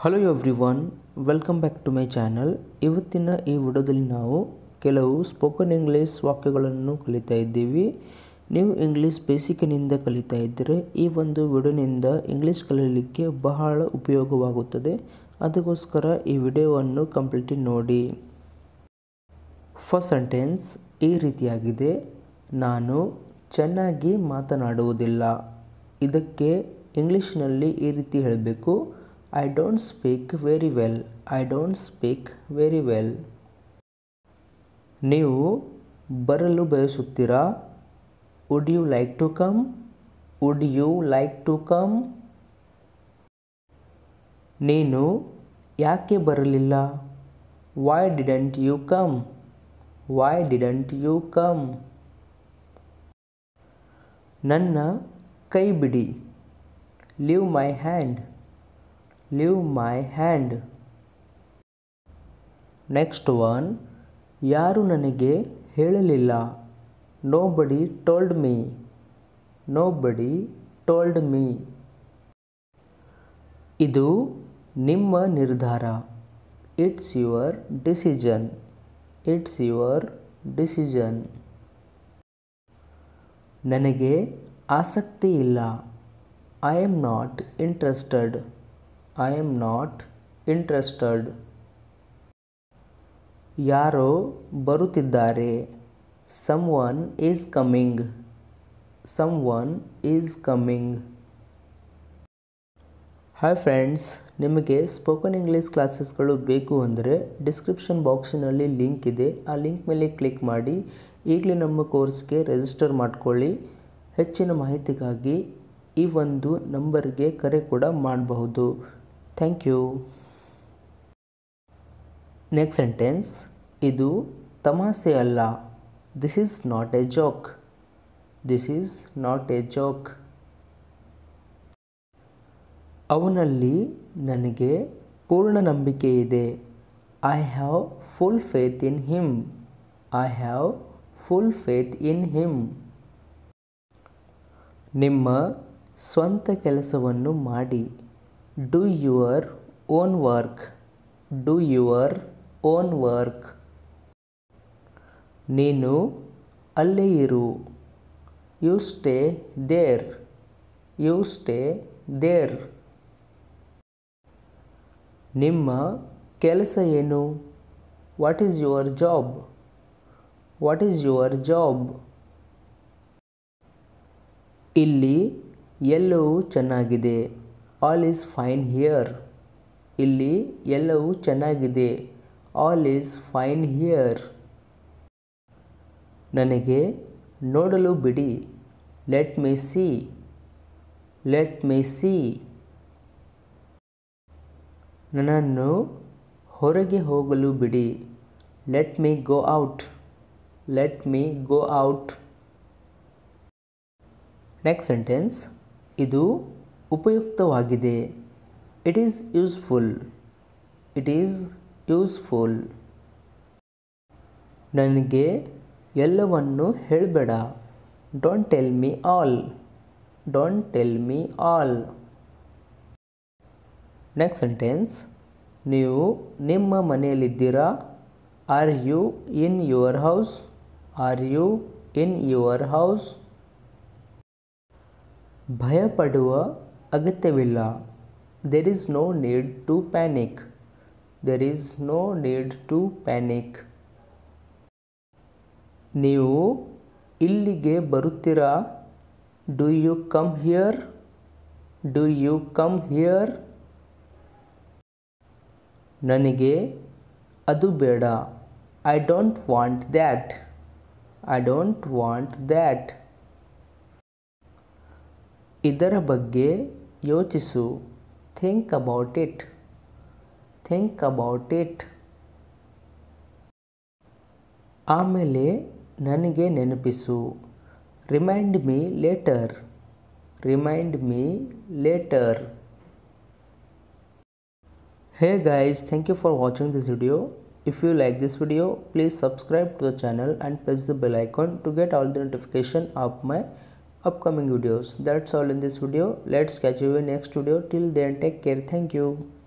Hello everyone welcome back to my channel ಇವತ್ತಿನ ಈ ವಿಡಿಯೋದಲ್ಲಿ ನಾವು ಕೆಲವು ಸ್ಪೋಕನ್ ಇಂಗ್ಲೀಷ್ ವಾಕ್ಯಗಳನ್ನು ಕಲಿತಾ ಇದ್ದೀವಿ ನೀವು ಇಂಗ್ಲೀಷ್ ಬೇಸಿಕ್ನಿಂದ ಕಲಿತಾ ಇದ್ದರೆ ಈ ಒಂದು ವಿಡಿಯೋನಿಂದ ಇಂಗ್ಲೀಷ್ ಕಲೀಲಿಕ್ಕೆ ಬಹಳ ಉಪಯೋಗವಾಗುತ್ತದೆ ಅದಕ್ಕೋಸ್ಕರ ಈ ವಿಡಿಯೋವನ್ನು ಕಂಪ್ಲೀಟ್ ನೋಡಿ ಫಸ್ಟ್ ಸೆಂಟೆನ್ಸ್ ಈ ರೀತಿಯಾಗಿದೆ ನಾನು ಚೆನ್ನಾಗಿ ಮಾತನಾಡುವುದಿಲ್ಲ ಇದಕ್ಕೆ ಇಂಗ್ಲೀಷ್ನಲ್ಲಿ ಈ ರೀತಿ ಹೇಳಬೇಕು I don't speak very well I don't speak very well ನೀವು ಬರಲು ಬಯಸುತ್ತೀರಾ would you like to come would you like to come ನೀನು ಯಾಕೆ ಬರಲಿಲ್ಲ why didn't you come why didn't you come ನನ್ನ ಕೈ ಬಿಡಿ leave my hand leave my hand next one ಯಾರು ನನಗೆ ಹೇಳಲಿಲ್ಲ nobody told me nobody told me ಇದು ನಿಮ್ಮ ನಿರ್ಧಾರ it's your decision it's your decision ನನಗೆ ಆಸಕ್ತಿ ಇಲ್ಲ I am not interested I am not interested ಯಾರೋ ಬರುತ್ತಿದ್ದಾರೆ someone is coming someone is coming hi friends ನಿಮಗೆ spoken English ಕ್ಲಾಸಸ್ಗಳು ಬೇಕು ಅಂದರೆ ಡಿಸ್ಕ್ರಿಪ್ಷನ್ ಬಾಕ್ಸಿನಲ್ಲಿ ಲಿಂಕ್ ಇದೆ ಆ ಲಿಂಕ್ ಮೇಲೆ ಕ್ಲಿಕ್ ಮಾಡಿ ಈಗಲೇ ನಮ್ಮ ಕೋರ್ಸ್ಗೆ ರಿಜಿಸ್ಟರ್ ಮಾಡಿಕೊಳ್ಳಿ ಹೆಚ್ಚಿನ ಮಾಹಿತಿಗಾಗಿ ಈ ಒಂದು ನಂಬರ್ಗೆ ಕರೆ ಕೂಡ ಮಾಡಬಹುದು ಥ್ಯಾಂಕ್ ಯು ನೆಕ್ಸ್ಟ್ ಸೆಂಟೆನ್ಸ್ ಇದು ತಮಾಷೆ ಅಲ್ಲ this is not a joke this is not a joke ಅವನಲ್ಲಿ ನನಗೆ ಪೂರ್ಣ ನಂಬಿಕೆ ಇದೆ I have full faith in him I have full faith in him ನಿಮ್ಮ ಸ್ವಂತ ಕೆಲಸವನ್ನು ಮಾಡಿ do your own work do your own work ನೀನು ಅಲ್ಲೇ ಇರು you stay there you stay there ನಿಮ್ಮ ಕೆಲಸ ಏನು what is your job what is your job ಇಲ್ಲಿ ಎಲ್ಲವೂ ಚೆನ್ನಾಗಿದೆ ಆಲ್ ಈಸ್ ಫೈನ್ ಹಿಯರ್ ಇಲ್ಲಿ ಎಲ್ಲವೂ ಚೆನ್ನಾಗಿದೆ ಆಲ್ ಈಸ್ ಫೈನ್ ಹಿಯರ್ ನನಗೆ ನೋಡಲು ಬಿಡಿ let me see let me see ನನ್ನನ್ನು ಹೊರಗೆ ಹೋಗಲು ಬಿಡಿ let me go out let me go out next sentence ಇದು ಉಪಯುಕ್ತವಾಗಿದೆ it is useful it is useful ನನಗೆ ಎಲ್ಲವನ್ನು ಹೇಳಬೇಡ don't tell me all don't tell me all next sentence ನೀವು ನಿಮ್ಮ ಮನೆಯಲ್ಲಿದ್ದೀರಾ are you in your house are you in your house ಭಯಪಡುವ ಅಗತ್ಯವಿಲ್ಲ there is no need to panic there is no need to panic ನೀವು ಇಲ್ಲಿಗೆ ಬರುತ್ತೀರಾ do you come here do you come here ನನಗೆ ಅದು ಬೇಡ I don't want that I don't want that ಇದರ ಬಗ್ಗೆ ಯೋಚಿಸು think about it think about it ಆಮೇಲೆ ನನಗೆ ನೆನಪಿಸು remind me later remind me later Hey guys, thank you for watching this video. If you like this video, please subscribe to the channel and press the bell icon to get all the notification of my upcoming videos. That's all in this video. Let's catch you in next video. Till then, take care. Thank you.